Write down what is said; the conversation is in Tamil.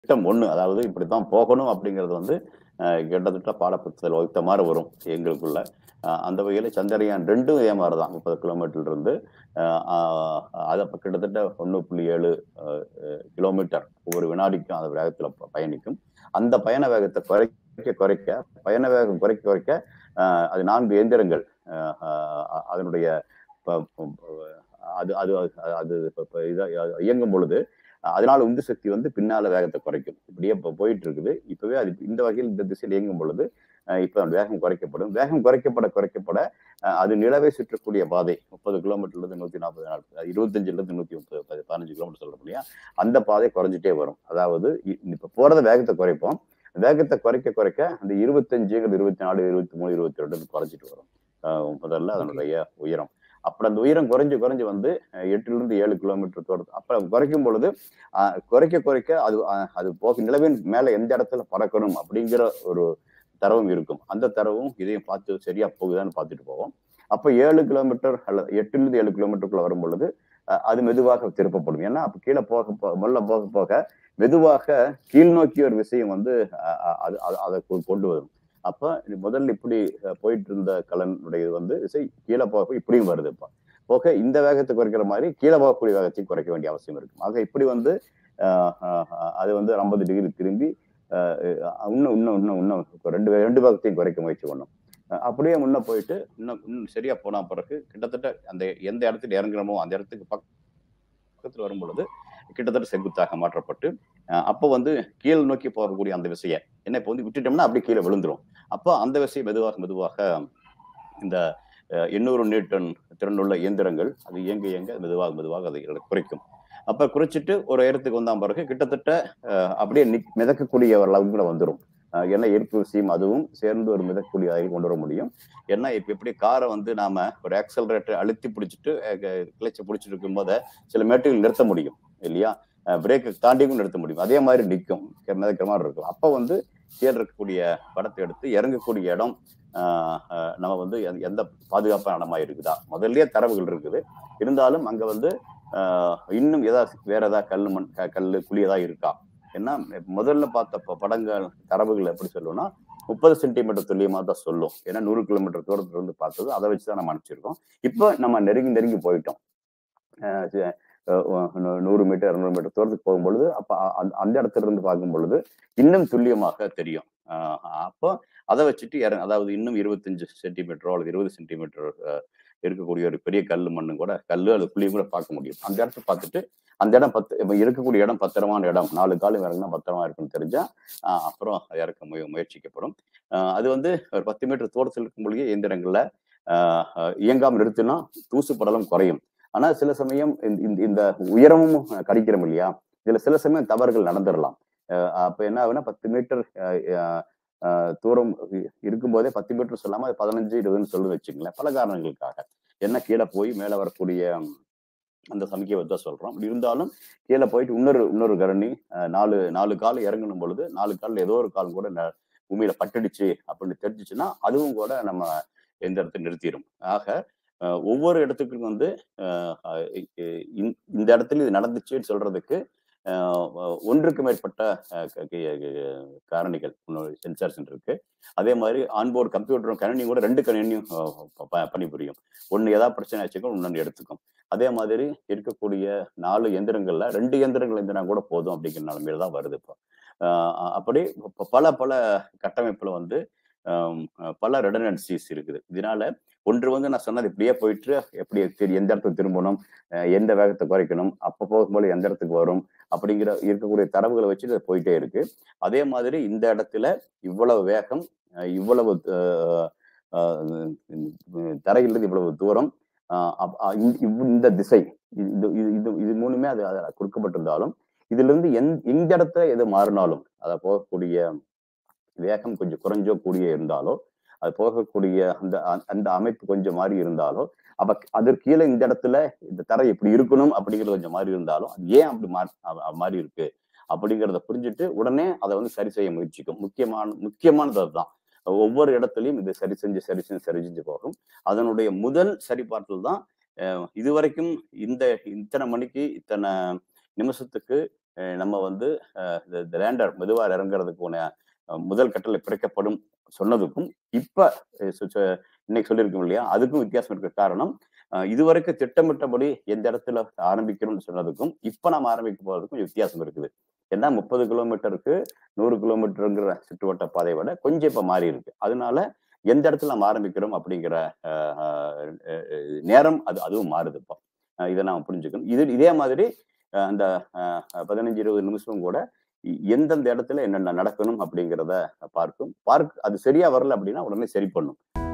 திட்டம் ஒண்ணு அதாவது இப்படித்தான் போகணும் அப்படிங்கிறது வந்து அஹ், கிட்டத்தட்ட பாடப்புத்தகத்தில் வகுத்த மாதிரி வரும் எங்களுக்குள்ள அஹ், அந்த வகையில் சந்திரயான் ரெண்டும் இதே மாதிரி தான் முப்பது கிலோமீட்டர்ல இருந்து அஹ், அஹ், அது அப்ப கிட்டத்தட்ட ஒன்று புள்ளி ஏழு அஹ், அஹ், கிலோமீட்டர் ஒவ்வொரு வினாடிக்கும் அந்த வேகத்தில் பயணிக்கும் அந்த பயண வேகத்தை குறைக்க குறைக்க பயண வேகம் குறைக்க குறைக்க அஹ், அது நான்கு இயந்திரங்கள் அஹ், அஹ், அதனுடைய ப- ப- அது அது அது- அது இப்ப- இப்ப இதா இயங்கும் பொழுது அதனால உந்து சக்தி வந்து பின்னால வேகத்தை குறைக்கும் இப்படியே இப்போ போயிட்டு இருக்குது இப்பவே அது இந்த வகையில் இந்த திசையில் இயங்கும் பொழுது அஹ் இப்ப அந்த வேகம் குறைக்கப்படும் வேகம் குறைக்கப்பட குறைக்கப்பட அஹ் அது நிலவை சுற்றக்கூடிய பாதை முப்பது கிலோமீட்டர்ல இருந்து நூத்தி நாற்பது நாற்பது இருபத்தஞ்சுல இருந்து நூத்தி முப்பது பதி- பதினஞ்சு கிலோமீட்டர் சொல்ல இல்லையா அந்த பாதை குறைஞ்சிட்டே வரும் அதாவது இ- இப்ப போறத வேகத்தை குறைப்போம் வேகத்தை குறைக்க குறைக்க அந்த இருபத்தஞ்சுங்கிறது இருபத்தி நாலு இருபத்தி மூணு இருபத்தி ரெண்டு குறைஞ்சிட்டு வரும் அஹ் முதல்ல அதனுடைய உயரம் அப்புறம் அந்த உயரம் குறைஞ்சு குறைஞ்சு வந்து அஹ் எட்டுல இருந்து ஏழு கிலோமீட்டர் தூரம் அப்புறம் குறைக்கும் பொழுது அஹ் குறைக்க குறைக்க அது அஹ் அது போக நிலவின் மேல எந்த இடத்துல பறக்கணும் அப்படிங்கிற ஒரு தரவும் இருக்கும் அந்த தரவும் இதையும் பார்த்து சரியா போகுதான்னு பார்த்துட்டு போவோம் அப்ப ஏழு கிலோமீட்டர் அல்லது எட்டுல இருந்து ஏழு கிலோமீட்டருக்குள்ள வரும் பொழுது அஹ் அது மெதுவாக திருப்பப்படும் ஏன்னா அப்ப கீழே போக போ- முதல்ல போக போக மெதுவாக கீழ் நோக்கிய ஒரு விஷயம் வந்து அஹ் அஹ் அது அது- அதை கொ- கொண்டு வரும் அப்ப இது முதல்ல இப்படி அஹ், போயிட்டு இருந்த கலனுடைய வந்து இசை கீழே போக இப்படியும் வருது இப்ப போக இந்த வேகத்தை குறைக்கிற மாதிரி கீழே போகக்கூடிய வேகத்தையும் குறைக்க வேண்டிய அவசியம் இருக்கும் ஆக இப்படி வந்து அஹ், அஹ், அஹ், அது வந்து ஒரு ஐம்பது டிகிரி திரும்பி அஹ், அஹ், இன்னும் இன்னும் இன்னும் இன்னும் ரெண்டு ரெண்டு வேகத்தையும் குறைக்க முயற்சி பண்ணும் அஹ், அப்படியே முன்ன போயிட்டு இன்னும் இன்னும் சரியா போன பிறகு கிட்டத்தட்ட அந்த எந்த இடத்துல இறங்குறோமோ அந்த இடத்துக்கு பக்கத்துல வரும் பொழுது கிட்டத்தட்ட செங்குத்தாக மாற்றப்பட்டு அஹ், அப்போ வந்து கீழ் நோக்கி போகக்கூடிய அந்த விசையை என்ன இப்போ வந்து விட்டுட்டோம்னா அப்படியே கீழே விழுந்துரும் அப்போ அந்த விசை மெதுவாக மெதுவாக இந்த அஹ், எண்ணூறு நியூட்டன் திறனுள்ள இயந்திரங்கள் அது இயங்க இயங்க மெதுவாக மெதுவாக அதை குறைக்கும் அப்ப குறைச்சிட்டு ஒரு உயரத்துக்கு வந்தான் பிறகு கிட்டத்தட்ட அஹ், அப்படியே நிக் மிதக்கக்கூடிய ஒரு லெவலுக்குள்ள வந்துடும் அஹ், ஏன்னா ஈர்ப்பு விசையும் அதுவும் சேர்ந்து ஒரு மிதக்கக்கூடிய வகையில் கொண்டு வர முடியும் ஏன்னா இப்ப எப்படி காரை வந்து நாம ஒரு ஆக்சலரேட்டர் அழுத்தி பிடிச்சிட்டு கிளச்சை பிடிச்சிட்டு இருக்கும் போது சில மேட்டுகள் நிறுத்த முடியும் இல்லையா பிரேக்கை தாண்டியும் நிறுத்த முடியும் அதே மாதிரி நிற்கும் மிதக்கிற மாதிரி இருக்கும் அப்போ வந்து கீழே இருக்கக்கூடிய படத்தை எடுத்து இறங்கக்கூடிய இடம் ஆஹ் ஆஹ் நம்ம வந்து எந்த- எந்த பாதுகாப்பான இடமா இருக்குதா முதல்லயே தரவுகள் இருக்குது இருந்தாலும் அங்க வந்து ஆஹ் இன்னும் ஏதாவது வேற ஏதாவது கல் மண் க- கல்லு குழி ஏதாவது இருக்கா ஏன்னா முதல்ல பார்த்த ப- படங்கள் தரவுகள் எப்படி சொல்லுவோம்னா முப்பது சென்டிமீட்டர் துல்லியமா தான் சொல்லும் ஏன்னா நூறு கிலோமீட்டர் தூரத்துல இருந்து பார்த்தது அதை வச்சு தான் நம்ம அனுப்பிச்சிருக்கோம் இப்போ நம்ம நெருங்கி நெருங்கி போயிட்டோம் ஆஹ் ச- அஹ் நூ- நூறு மீட்டர் இரநூறு மீட்டர் தூரத்துக்கு போகும் பொழுது அப்ப அ- அந்த- அந்த இடத்துல இருந்து பார்க்கும் பொழுது இன்னும் துல்லியமாக தெரியும் ஆஹ் அப்போ அதை வச்சுட்டு இற- அதாவது இன்னும் இருபத்தஞ்சு சென்டிமீட்டரோ அல்லது இருபது சென்டிமீட்டர் இருக்கக்கூடிய ஒரு பெரிய கல் மண்ணும் கூட கல் அல்லது புள்ளியும் கூட பார்க்க முடியும் அந்த இடத்த பார்த்துட்டு அந்த இடம் பத்து இப்ப இருக்கக்கூடிய இடம் பத்திரமான இடம் நாலு காலம் இறங்கினா பத்திரமா இருக்குன்னு தெரிஞ்சா ஆஹ் அப்புறம் இறக்க முய முயற்சிக்கப்படும் ஆஹ் அது வந்து ஒரு பத்து மீட்டர் தூரத்தில் இருக்கும் பொழுதே இயந்திரங்கள்ல ஆஹ் ஆஹ் இயங்காம நிறுத்தினா தூசு படலம் குறையும் ஆனா சில சமயம் இந்த- இந்த- இந்த உயரமும் கடிக்கிறோம் இல்லையா இதுல சில சமயம் தவறுகள் நடந்துடலாம் அஹ் அப்ப என்ன ஆகுனா பத்து மீட்டர் அஹ் அஹ் அஹ் தூரம் இ- இருக்கும்போதே பத்து மீட்டர் சொல்லாம அது பதினஞ்சு இருபதுன்னு சொல்லி வச்சுங்களேன் பல காரணங்களுக்காக என்ன கீழே போய் மேல வரக்கூடிய ம், அந்த சமிக்கையை தான் சொல்றோம் அப்படி இருந்தாலும் கீழே போயிட்டு இன்னொரு இன்னொரு கரணி அஹ் நாலு நாலு கால் இறங்கணும் பொழுது நாலு கால்ல ஏதோ ஒரு கால் கூட ந- பூமியில பட்டுடுச்சு அப்படின்னு தெரிஞ்சுச்சுன்னா அதுவும் கூட நம்ம எந்த இடத்துல நிறுத்திடும் ஆக அஹ் ஒவ்வொரு இடத்துக்கும் வந்து அஹ் அஹ் இ- இ- இந்த இடத்துல இது நடந்துச்சுன்னு சொல்றதுக்கு அஹ் அஹ் ஒன்றுக்கு மேற்பட்ட அஹ் க- க- க- காரணிகள் சென்சார்ஸ் இருக்கு அதே மாதிரி ஆன்போர்டு கம்ப்யூட்டரும் கணினியும் கூட ரெண்டு கணினியும் அஹ் ப- ப- பணிபுரியும் ஒன்று ஏதாவது பிரச்சனை ஆச்சுக்கும் இன்னொன்று எடுத்துக்கும் அதே மாதிரி இருக்கக்கூடிய நாலு எந்திரங்கள்ல ரெண்டு எந்திரங்கள் எந்திரம் கூட போதும் அப்படிங்கிற நிலைமையில தான் வருது இப்போ அஹ் அப்படி ப- பல பல கட்டமைப்புல வந்து ஆம், அஹ் பல ரெடனன்சிஸ் இருக்குது இதனால ஒன்று வந்து நான் சொன்னது இப்படியே போயிட்டு எப்படி திரு- எந்த இடத்துக்கு திரும்பணும் அஹ் எந்த வேகத்தை குறைக்கணும் அப்போ போகும்போது எந்த இடத்துக்கு வரும் அப்படிங்கிற இருக்கக்கூடிய தரவுகளை வச்சு இது போயிட்டே இருக்கு அதே மாதிரி இந்த இடத்துல இவ்வளவு வேகம் அஹ் இவ்வளவு அஹ், அஹ், உம், தரையிலிருந்து இவ்வளவு தூரம் அஹ் அப்- அஹ் இந்த இவ்- இந்த திசை இது இது இது இது மூணுமே அது அது கொடுக்கப்பட்டிருந்தாலும் இதுல இருந்து எந் இந்த இடத்துல எது மாறினாலும் அதை போகக்கூடிய வேகம் கொஞ்சம் குறைஞ்சோ கூடிய இருந்தாலோ அது போகக்கூடிய அந்த அந்த- அந்த அமைப்பு கொஞ்சம் மாறி இருந்தாலோ அப்ப அதற்கு கீழே இந்த இடத்துல இந்த தரை இப்படி இருக்கணும் அப்படிங்கிறது கொஞ்சம் மாறி இருந்தாலும் அது ஏன் அப்படி மா அ- அ- மாறி இருக்கு அப்படிங்கிறத புரிஞ்சுட்டு உடனே அதை வந்து சரி செய்ய முயற்சிக்கும் முக்கியமான முக்கியமானது அதுதான் ஒவ்வொரு இடத்துலையும் இது சரி செஞ்சு சரி செஞ்சு சரி செஞ்சு போகும் அதனுடைய முதல் சரிபார்த்தல் தான் அஹ், இதுவரைக்கும் இந்த இத்தனை மணிக்கு இத்தனை நிமிஷத்துக்கு அஹ் நம்ம வந்து அஹ், இந்த லேண்டர் மெதுவா இறங்குறதுக்கு முதல் கட்டளை பிறக்கப்படும் சொன்னதுக்கும் இப்ப அஹ், சு- சு- இன்னைக்கு சொல்லியிருக்கோம் இல்லையா அதுக்கும் வித்தியாசம் இருக்க காரணம் அஹ், இதுவரைக்கும் திட்டமிட்டபடி எந்த இடத்துல ஆரம்பிக்கணும்னு சொன்னதுக்கும் இப்ப நாம் ஆரம்பிக்க போறதுக்கும் வித்தியாசம் இருக்குது ஏன்னா முப்பது கிலோமீட்டருக்கு நூறு கிலோமீட்டருங்கிற சுற்றுவட்ட பாதையை விட கொஞ்சம் இப்ப மாறி இருக்கு அதனால எந்த இடத்துல நம்ம ஆரம்பிக்கிறோம் அப்படிங்கிற அஹ், அஹ், அஹ், நேரம் அது அதுவும் மாறுது இப்போ அஹ், இதை நாம் புரிஞ்சுக்கணும் இது இதே மாதிரி அஹ், அந்த அஹ், பதினஞ்சு இருபது நிமிஷம் கூட இ- எந்தெந்த இடத்துல என்னென்ன நடக்கணும் அப்படிங்கிறத பார்க்கும் பார்க் அது சரியா வரல அப்படின்னா உடனே சரி பண்ணும்